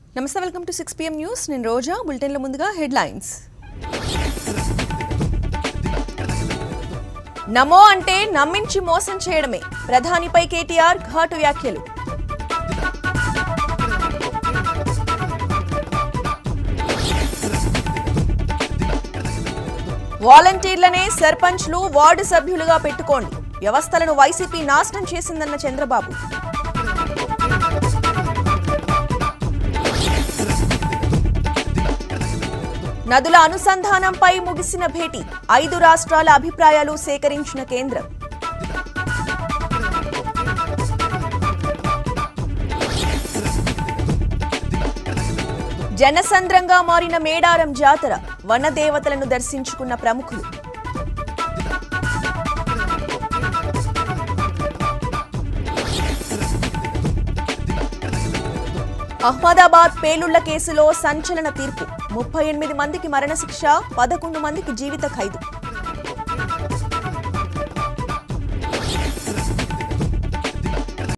నమస్తే welcome to six PM news నేను రోజా బులెటిన్ల ముందుగా హెడ్లైన్స్ నమో అంటే నమ్మించి మోసం చేయడమే ప్రధానిపై కేటీఆర్ ఘాటు వ్యాఖ్యలు వాలంటీర్లనే సర్పంచ్లు వార్డు సభ్యులుగా పెట్టుకోండి వ్యవస్థలను వైసీపీ నాశనం చేసిందన్న చంద్రబాబు నదుల అనుసంధానంపై ముగిసిన భేటీ ఐదు రాష్ట్రాల అభిప్రాయాలు సేకరించిన కేంద్రం జనసంద్రంగా మారిన మేడారం జాతర వనదేవతలను దర్శించుకున్న ప్రముఖులు అహ్మదాబాద్ పేలుళ్ల కేసులో సంచలన తీర్పు ముప్పై ఎనిమిది మందికి మరణశిక్ష పదకొండు మందికి జీవిత ఖైదు